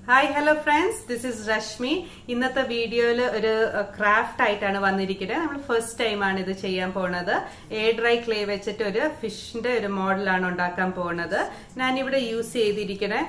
hi hello friends this is Rashmi ഇന്നത്തെ വീഡിയോയിൽ ഒരു ക്രാഫ്റ്റ് ആയിട്ടാണ് വന്നിരിക്കുന്നത് നമ്മൾ ഫസ്റ്റ് ടൈം ആണ് ഇത് ചെയ്യാൻ പോണത് എയർ ഡ്രൈ ക്ലേ വെച്ചിട്ട് ഒരു ഫിഷിന്റെ ഒരു മോഡലാണ് ഉണ്ടാക്കാൻ പോകുന്നത് ഞാനിവിടെ യൂസ് ചെയ്തിരിക്കണേ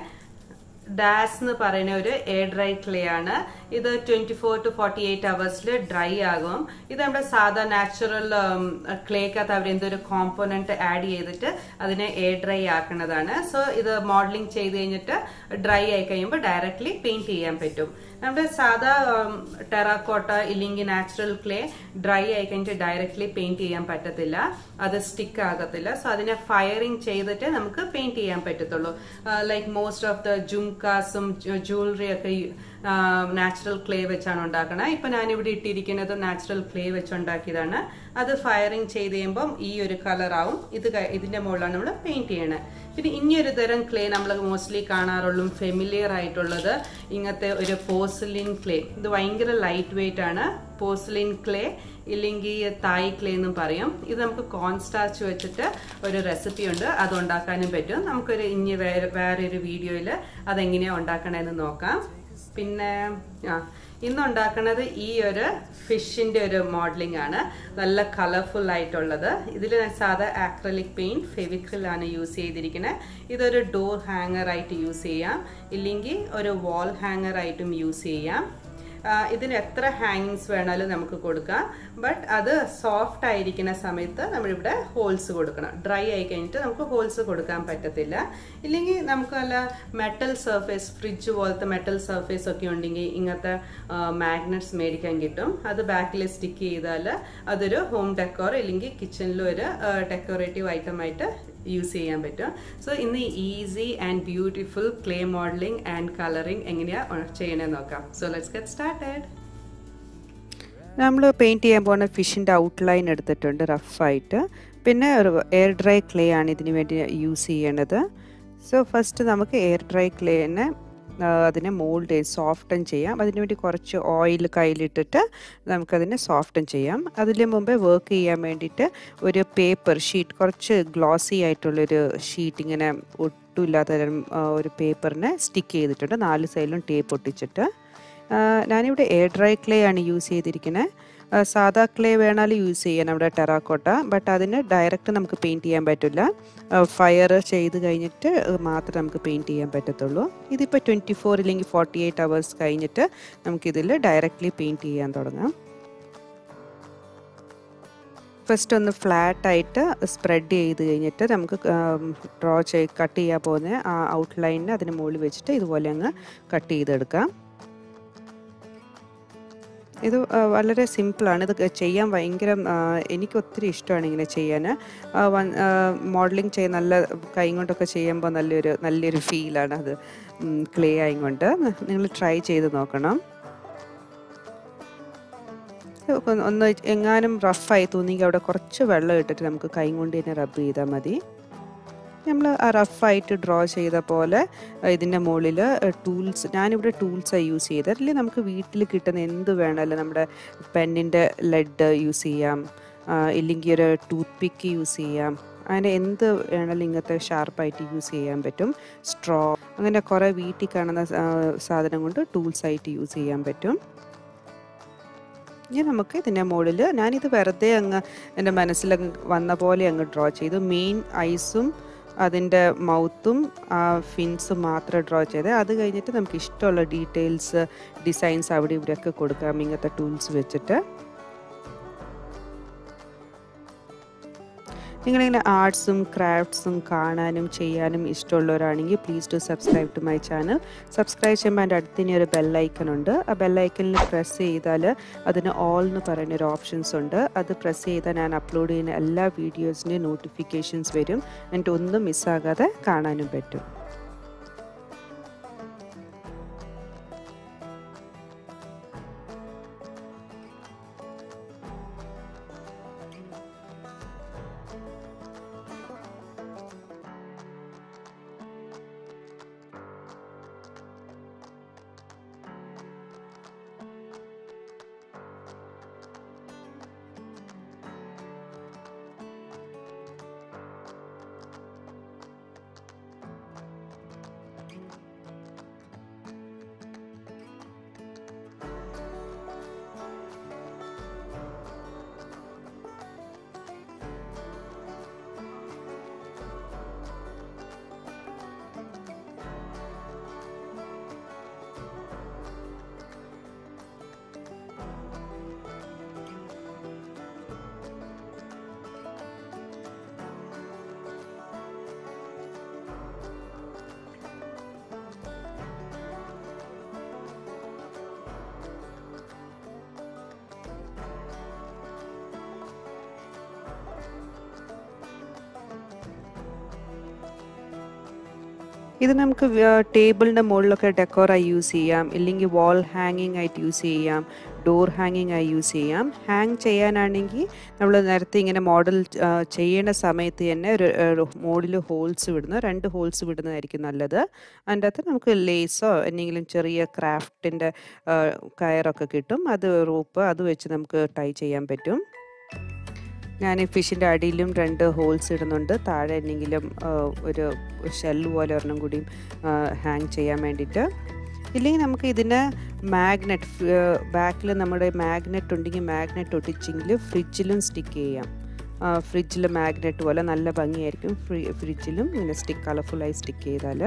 ഡാസ് എന്ന് പറയുന്ന ഒരു എയർ ഡ്രൈ ക്ലേ ആണ് ഇത് twenty four to forty eight അവേഴ്സിൽ ഡ്രൈ ആകും ഇത് നമ്മുടെ സാധാ നാച്ചുറൽ ക്ലേക്കകത്ത് അവർ എന്തൊരു കോമ്പോണന്റ് ആഡ് ചെയ്തിട്ട് അതിനെ എയർ ഡ്രൈ ആക്കുന്നതാണ് സോ ഇത് മോഡലിംഗ് ചെയ്ത് കഴിഞ്ഞിട്ട് ഡ്രൈ ആയി കഴിയുമ്പോൾ ഡയറക്ട്ലി പെയിന്റ് ചെയ്യാൻ പറ്റും നമ്മുടെ സാധാ ടെറാക്കോട്ട ഇല്ലെങ്കിൽ നാച്ചുറൽ ക്ലേ ഡ്രൈ ആയി കഴിഞ്ഞിട്ട് ഡയറക്ട്ലി പെയിന്റ് ചെയ്യാൻ പറ്റത്തില്ല അത് സ്റ്റിക്ക് ആകത്തില്ല സോ അതിനെ ഫയറിംഗ് ചെയ്തിട്ട് നമുക്ക് പെയിന്റ് ചെയ്യാൻ പറ്റത്തുള്ളൂ ലൈക്ക് മോസ്റ്റ് ഓഫ് ദ ജുംകാസും ജ്വല്ലറി ഒക്കെ നാച്ചുറൽ ക്ലേ വെച്ചാണ് ഉണ്ടാക്കുന്നത് ഇപ്പൊ ഞാനിവിടെ ഇട്ടിരിക്കുന്നത് നാച്ചുറൽ ക്ലേ വെച്ച് ഉണ്ടാക്കിയതാണ് അത് ഫയറിംഗ് ചെയ്ത് കഴിയുമ്പം ഈ ഒരു കളർ ആവും ഇത് ഇതിന്റെ മുകളിലാണ് നമ്മൾ പെയിന്റ് ചെയ്യണത് പിന്നെ ഇനിയൊരു തരം ക്ലേ നമ്മൾ മോസ്റ്റ്ലി കാണാറുള്ളൂ ഫെമിലിയർ ആയിട്ടുള്ളത് ഇങ്ങനത്തെ ഒരു പോർസലിൻ ക്ലേ ഇത് ഭയങ്കര ലൈറ്റ് വെയിറ്റ് ആണ് പോർസലിൻ ക്ലേ ഇല്ലെങ്കിൽ തായ് ക്ലേ എന്നും പറയും ഇത് നമുക്ക് കോൺസ്റ്റാച്ച് വെച്ചിട്ട് ഒരു റെസിപ്പി ഉണ്ട് അത് ഉണ്ടാക്കാനും പറ്റും നമുക്കൊരു ഇനി വേറെ വേറെ ഒരു വീഡിയോയിൽ അതെങ്ങനെയാണ് ഉണ്ടാക്കണമെന്ന് നോക്കാം പിന്നെ ആ ഇന്ന് ഉണ്ടാക്കുന്നത് ഈ ഒരു ഫിഷിന്റെ ഒരു മോഡലിംഗ് ആണ് നല്ല കളർഫുൾ ആയിട്ടുള്ളത് ഇതിൽ ഞാൻ സാധാ ആക്രലിക് പെയിന്റ് ഫെവിക്രിൽ ആണ് യൂസ് ചെയ്തിരിക്കുന്നത് ഇതൊരു ഡോർ ഹാങ്ങർ ആയിട്ട് യൂസ് ചെയ്യാം ഇല്ലെങ്കിൽ ഒരു വാൾ ഹാങ്ങർ ആയിട്ടും യൂസ് ചെയ്യാം ഇതിന് എത്ര ഹാങ്ങിങ്സ് വേണമാലും നമുക്ക് കൊടുക്കാം ബട്ട് അത് സോഫ്റ്റ് ആയിരിക്കുന്ന സമയത്ത് നമ്മളിവിടെ ഹോൾസ് കൊടുക്കണം ഡ്രൈ ആയി കഴിഞ്ഞിട്ട് നമുക്ക് ഹോൾസ് കൊടുക്കാൻ പറ്റത്തില്ല ഇല്ലെങ്കിൽ നമുക്ക് നല്ല മെറ്റൽ സർഫേസ് ഫ്രിഡ്ജ് പോലത്തെ മെറ്റൽ സർഫേസ് ഒക്കെ ഉണ്ടെങ്കിൽ ഇങ്ങനത്തെ മാഗ്നറ്റ്സ് മേടിക്കാൻ കിട്ടും അത് ബാക്കിൽ സ്റ്റിക്ക് ചെയ്താൽ അതൊരു ഹോം ഡെക്കോർ ഇല്ലെങ്കിൽ കിച്ചണിൽ ഒരു ഡെക്കോറേറ്റീവ് ഐറ്റം ആയിട്ട് യൂസ് ചെയ്യാൻ പറ്റും സോ ഇന്ന് easy and beautiful clay modelling and colouring എങ്ങനെയാണ് ചെയ്യണമെന്ന് നോക്കാം സോ ലെറ്റ്സ് ഗെറ്റ് സ്റ്റാർട്ടഡ് നമ്മൾ പെയിൻറ്റ് ചെയ്യാൻ പോകുന്ന ഫിഷിൻ്റെ ഔട്ട്ലൈൻ എടുത്തിട്ടുണ്ട് റഫായിട്ട് പിന്നെ ഒരു എയർ ഡ്രൈ ക്ലേ ആണ് ഇതിന് വേണ്ടി യൂസ് ചെയ്യണത് സോ ഫസ്റ്റ് നമുക്ക് എയർ ഡ്രൈ ക്ലേനെ അതിനെ മോൾഡ് ചെയ്ത് സോഫ്റ്റൻ ചെയ്യാം അതിന് വേണ്ടി കുറച്ച് ഓയിൽ കയ്യിലിട്ടിട്ട് നമുക്കതിനെ സോഫ്റ്റൻ ചെയ്യാം അതിന് മുമ്പേ വർക്ക് ചെയ്യാൻ വേണ്ടിയിട്ട് ഒരു പേപ്പർ ഷീറ്റ് കുറച്ച് ഗ്ലോസി ആയിട്ടുള്ളൊരു ഷീറ്റ് ഇങ്ങനെ ഒട്ടുമില്ലാത്ത തരം ഒരു പേപ്പറിനെ സ്റ്റിക്ക് ചെയ്തിട്ടുണ്ട് നാല് സൈഡിലും ടേപ്പ് ഒട്ടിച്ചിട്ട് ഞാനിവിടെ എയർ ഡ്രൈ ക്ലേ ആണ് യൂസ് ചെയ്തിരിക്കുന്നത് സാധാ ക്ലേ വേണാലും യൂസ് ചെയ്യാം നമ്മുടെ ടെറാക്കോട്ട ബട്ട് അതിന് ഡയറക്റ്റ് നമുക്ക് പെയിൻറ്റ് ചെയ്യാൻ പറ്റില്ല ഫയർ ചെയ്ത് കഴിഞ്ഞിട്ട് മാത്രമേ നമുക്ക് പെയിൻറ്റ് ചെയ്യാൻ പറ്റത്തുള്ളൂ ഇതിപ്പോൾ ട്വൻറ്റി ഫോർ ഇല്ലെങ്കിൽ ഫോർട്ടി എയ്റ്റ് അവേഴ്സ് കഴിഞ്ഞിട്ട് നമുക്കിതിൽ ഡയറക്റ്റ്ലി പെയിൻറ്റ് ചെയ്യാൻ തുടങ്ങാം ഫസ്റ്റ് ഒന്ന് ഫ്ലാറ്റായിട്ട് സ്പ്രെഡ് ചെയ്ത് കഴിഞ്ഞിട്ട് നമുക്ക് ഡ്രോ ചെയ്ത് കട്ട് ചെയ്യാൻ പോകുന്ന ആ ഔട്ട്ലൈനിന് അതിന് മുകളിൽ വെച്ചിട്ട് ഇതുപോലെ അങ്ങ് കട്ട് ചെയ്തെടുക്കാം ഇത് വളരെ സിമ്പിളാണ് ഇത് ചെയ്യാൻ ഭയങ്കര എനിക്ക് ഒത്തിരി ഇഷ്ടമാണ് ഇങ്ങനെ ചെയ്യാൻ മോഡലിംഗ് ചെയ്ത് നല്ല കൈ കൊണ്ടൊക്കെ ചെയ്യുമ്പോൾ നല്ലൊരു നല്ലൊരു ഫീലാണ് അത് ക്ലേ ആയും കൊണ്ട് നിങ്ങൾ ട്രൈ ചെയ്ത് നോക്കണം ഒന്ന് എങ്ങാനും റഫായി തോന്നിയെങ്കിൽ അവിടെ കുറച്ച് വെള്ളം ഇട്ടിട്ട് നമുക്ക് കൈ കൊണ്ട് തന്നെ റബ്ബ് ചെയ്താൽ മതി നമ്മൾ ആ റഫായിട്ട് ഡ്രോ ചെയ്ത പോലെ ഇതിൻ്റെ മുകളിൽ ടൂൾസ് ഞാനിവിടെ ടൂൾസാണ് യൂസ് ചെയ്തത് അല്ലെങ്കിൽ നമുക്ക് വീട്ടിൽ കിട്ടുന്ന എന്ത് വേണമല്ലോ നമ്മുടെ പെന്നിൻ്റെ ലെഡ് യൂസ് ചെയ്യാം ഇല്ലെങ്കിൽ ഒരു ടൂത്ത് പിക്ക് യൂസ് ചെയ്യാം അങ്ങനെ എന്ത് വേണമെങ്കിലും ഇങ്ങനത്തെ ഷാർപ്പായിട്ട് യൂസ് ചെയ്യാൻ പറ്റും സ്ട്രോ അങ്ങനെ കുറേ വീട്ടിൽ കാണുന്ന സാധനം കൊണ്ട് ടൂൾസായിട്ട് യൂസ് ചെയ്യാൻ പറ്റും ഇനി നമുക്ക് ഇതിൻ്റെ മുകളിൽ ഞാനിത് വെറുതെ അങ്ങ് എൻ്റെ മനസ്സിൽ വന്ന പോലെ അങ്ങ് ഡ്രോ ചെയ്തു മെയിൻ ഐസും അതിൻ്റെ മൗത്തും ആ ഫിൻസും മാത്രം ഡ്രോ ചെയ്ത് അത് കഴിഞ്ഞിട്ട് നമുക്ക് ഇഷ്ടമുള്ള ഡീറ്റെയിൽസ് ഡിസൈൻസ് അവിടെ ഇവിടെയൊക്കെ കൊടുക്കാം ഇങ്ങനത്തെ ടൂൾസ് വെച്ചിട്ട് നിങ്ങളിങ്ങനെ ആർട്സും ക്രാഫ്റ്റ്സും കാണാനും ചെയ്യാനും ഇഷ്ടമുള്ളവരാണെങ്കിൽ please to subscribe to my channel subscribe ചെയ്യുമ്പോൾ അതിൻ്റെ അടുത്തിന് ഒരു ബെല്ലൈക്കൺ ഉണ്ട് ആ ബെല്ലൈക്കണിൽ പ്രസ് ചെയ്താൽ അതിന് ഓൾ എന്ന് പറയുന്ന ഒരു ഓപ്ഷൻസ് ഉണ്ട് അത് പ്രസ് ചെയ്താൽ ഞാൻ അപ്ലോഡ് ചെയ്യുന്ന എല്ലാ വീഡിയോസിൻ്റെയും നോട്ടിഫിക്കേഷൻസ് വരും എന്നിട്ട് ഒന്നും മിസ്സാകാതെ കാണാനും പറ്റും ഇത് നമുക്ക് ടേബിളിൻ്റെ മുകളിലൊക്കെ ഡെക്കോറായി യൂസ് ചെയ്യാം ഇല്ലെങ്കിൽ വാൾ ഹാങ്ങിങ് ആയിട്ട് യൂസ് ചെയ്യാം ഡോർ ഹാങ്ങിങ് ആയി യൂസ് ചെയ്യാം ഹാങ് ചെയ്യാനാണെങ്കിൽ നമ്മൾ നേരത്തെ ഇങ്ങനെ മോഡൽ ചെയ്യുന്ന സമയത്ത് തന്നെ ഒരു മോഡിൽ ഹോൾസ് വിടുന്ന രണ്ട് ഹോൾസ് വിടുന്നതായിരിക്കും നല്ലത് അതിൻ്റെ അകത്ത് നമുക്ക് ലേസോ എന്തെങ്കിലും ചെറിയ ക്രാഫ്റ്റിൻ്റെ കയറൊക്കെ കിട്ടും അത് റോപ്പ് അത് വെച്ച് നമുക്ക് ടൈ ചെയ്യാൻ പറ്റും ഞാൻ ഫിഷിൻ്റെ അടിയിലും രണ്ട് ഹോൾസ് ഇടുന്നുണ്ട് താഴെ എന്തെങ്കിലും ഒരു ഷെല്ല് പോലെ ഒരെണ്ണം കൂടിയും ഹാങ് ചെയ്യാൻ വേണ്ടിയിട്ട് ഇല്ലെങ്കിൽ നമുക്ക് ഇതിന് മാഗ്നറ്റ് ബാക്കിൽ നമ്മുടെ മാഗ്നറ്റ് ഉണ്ടെങ്കിൽ മാഗ്നറ്റ് ഒട്ടിച്ചെങ്കിൽ ഫ്രിഡ്ജിലും സ്റ്റിക്ക് ചെയ്യാം ഫ്രിഡ്ജിൽ മാഗ്നറ്റ് പോലെ നല്ല ഭംഗിയായിരിക്കും ഫ്രി ഫ്രിഡ്ജിലും ഇങ്ങനെ സ്റ്റിക്ക് കളർഫുള്ളായി സ്റ്റിക്ക് ചെയ്താൽ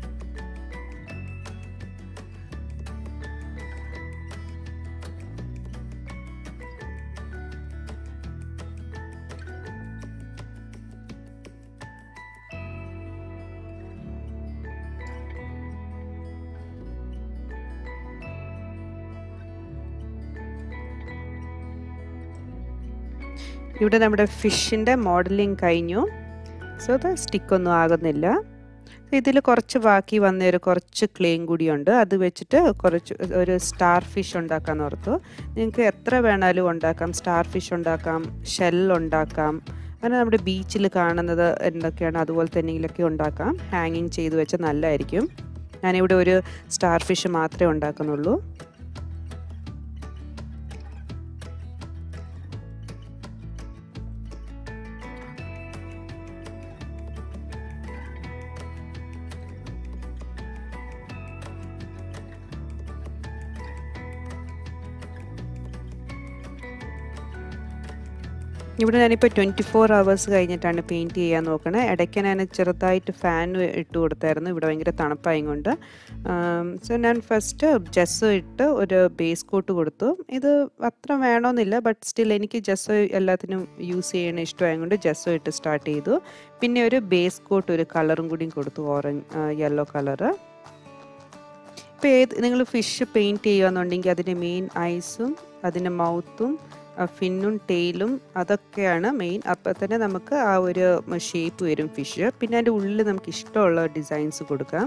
ഇവിടെ നമ്മുടെ ഫിഷിൻ്റെ മോഡലിംഗ് കഴിഞ്ഞു സോ അത് സ്റ്റിക്കൊന്നും ആകുന്നില്ല ഇതിൽ കുറച്ച് ബാക്കി വന്ന ഒരു കുറച്ച് ക്ലേയും കൂടിയുണ്ട് അത് വെച്ചിട്ട് കുറച്ച് ഒരു സ്റ്റാർ ഫിഷ് ഉണ്ടാക്കാൻ ഓർത്തു നിങ്ങൾക്ക് എത്ര വേണാലും ഉണ്ടാക്കാം സ്റ്റാർ ഫിഷ് ഉണ്ടാക്കാം ഷെൽ ഉണ്ടാക്കാം അങ്ങനെ നമ്മുടെ ബീച്ചിൽ കാണുന്നത് എന്തൊക്കെയാണ് അതുപോലെ തന്നെങ്കിലൊക്കെ ഉണ്ടാക്കാം ഹാങ്ങിങ് ചെയ്ത് വെച്ചാൽ നല്ലതായിരിക്കും ഞാനിവിടെ ഒരു സ്റ്റാർ ഫിഷ് മാത്രമേ ഉണ്ടാക്കുന്നുള്ളൂ ഇവിടെ ഞാനിപ്പോൾ ട്വൻറ്റി ഫോർ അവേഴ്സ് കഴിഞ്ഞിട്ടാണ് പെയിൻറ്റ് ചെയ്യാൻ നോക്കണത് ഇടയ്ക്ക് ഞാൻ ചെറുതായിട്ട് ഫാൻ ഇട്ട് കൊടുത്തായിരുന്നു ഇവിടെ ഭയങ്കര തണുപ്പായും കൊണ്ട് സോ ഞാൻ ഫസ്റ്റ് ജെസ്സോ ഇട്ട് ഒരു ബേസ് കോട്ട് കൊടുത്തു ഇത് അത്ര വേണമെന്നില്ല ബട്ട് സ്റ്റിൽ എനിക്ക് ജെസ്സോ എല്ലാത്തിനും യൂസ് ചെയ്യണ ഇഷ്ടമായതുകൊണ്ട് ജെസ്സോ ഇട്ട് സ്റ്റാർട്ട് ചെയ്തു പിന്നെ ഒരു ബേസ് കോട്ട് ഒരു കളറും കൂടിയും കൊടുത്തു ഓറഞ്ച് യെല്ലോ കളറ് ഇപ്പോൾ ഏത് നിങ്ങൾ ഫിഷ് പെയിൻറ്റ് ചെയ്യുകയെന്നുണ്ടെങ്കിൽ അതിൻ്റെ മെയിൻ ഐസും അതിൻ്റെ മൗത്തും ഫിന്നും ടെയിലും അതൊക്കെയാണ് മെയിൻ അപ്പോൾ തന്നെ നമുക്ക് ആ ഒരു ഷേപ്പ് വരും ഫിഷ് പിന്നെ അതിൻ്റെ ഉള്ളിൽ നമുക്ക് ഇഷ്ടമുള്ള ഡിസൈൻസ് കൊടുക്കാം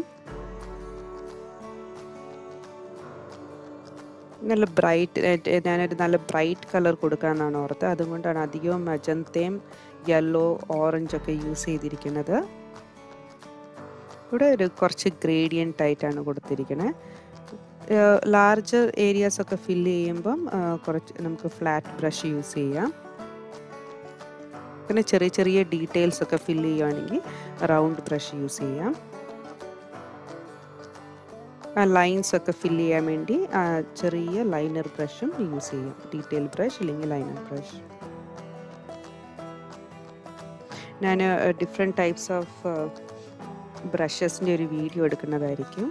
നല്ല ബ്രൈറ്റ് ഞാനൊരു നല്ല ബ്രൈറ്റ് കളർ കൊടുക്കാമെന്നാണ് ഓർത്തത് അതുകൊണ്ടാണ് അധികവും മജന്തയും യെല്ലോ ഓറഞ്ചൊക്കെ യൂസ് ചെയ്തിരിക്കുന്നത് ഇവിടെ ഒരു കുറച്ച് ഗ്രേഡിയൻ്റ് ആയിട്ടാണ് കൊടുത്തിരിക്കുന്നത് ലാർജ് ഏരിയാസ് ഒക്കെ ഫില്ല് ചെയ്യുമ്പം കുറച്ച് നമുക്ക് ഫ്ലാറ്റ് ബ്രഷ് യൂസ് ചെയ്യാം പിന്നെ ചെറിയ ചെറിയ ഡീറ്റെയിൽസ് ഒക്കെ ഫില്ല് ചെയ്യുകയാണെങ്കിൽ റൗണ്ട് ബ്രഷ് യൂസ് ചെയ്യാം ആ ലൈൻസ് ഒക്കെ ഫില്ല് ചെയ്യാൻ വേണ്ടി ചെറിയ ലൈനർ ബ്രഷും യൂസ് ചെയ്യാം ഡീറ്റെയിൽ ബ്രഷ് അല്ലെങ്കിൽ ലൈനർ ബ്രഷ് ഞാൻ ഡിഫറെൻറ്റ് ടൈപ്സ് ഓഫ് ബ്രഷസിൻ്റെ ഒരു വീഡിയോ എടുക്കുന്നതായിരിക്കും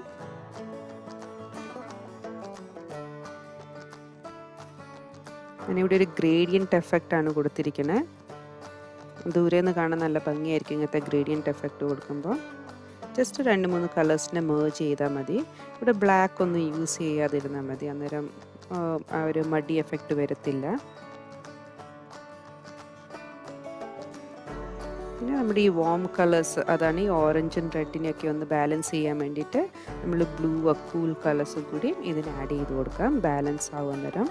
ഞാനിവിടെ ഒരു ഗ്രേഡിയൻറ്റ് എഫക്റ്റ് ആണ് കൊടുത്തിരിക്കുന്നത് ദൂരെ നിന്ന് കാണാൻ നല്ല ഭംഗിയായിരിക്കും ഇങ്ങനത്തെ ഗ്രേഡിയൻറ്റ് എഫക്റ്റ് കൊടുക്കുമ്പോൾ ജസ്റ്റ് രണ്ട് മൂന്ന് കളേഴ്സിനെ മേജ് ചെയ്താൽ മതി ഇവിടെ ബ്ലാക്ക് ഒന്നും യൂസ് ചെയ്യാതിരുന്നാൽ മതി അന്നേരം ആ ഒരു മടി എഫക്റ്റ് വരത്തില്ല പിന്നെ നമ്മുടെ ഈ വാം കളേഴ്സ് അതാണ് ഈ ഓറഞ്ചും റെഡിനെയൊക്കെ ഒന്ന് ബാലൻസ് ചെയ്യാൻ വേണ്ടിയിട്ട് നമ്മൾ ബ്ലൂ കൂൾ കളേഴ്സും കൂടി ഇതിന് ആഡ് ചെയ്ത് കൊടുക്കാം ബാലൻസ് ആവുന്ന നേരം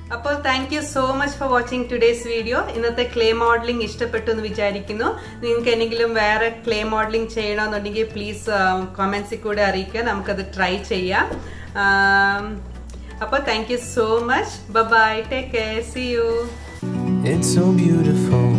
അപ്പോൾ thank you so much for watching today's video ഇന്നത്തെ ക്ലേ മോഡലിംഗ് ഇഷ്ടപ്പെട്ടു എന്ന് വിചാരിക്കുന്നു നിങ്ങൾക്ക് എന്തെങ്കിലും വേറെ ക്ലേ മോഡലിംഗ് ചെയ്യണമെന്നുണ്ടെങ്കിൽ പ്ലീസ് കമൻസിൽ കൂടെ അറിയിക്കുക നമുക്കത് ട്രൈ ചെയ്യാം അപ്പോൾ thank you so much bye take care see you It's so beautiful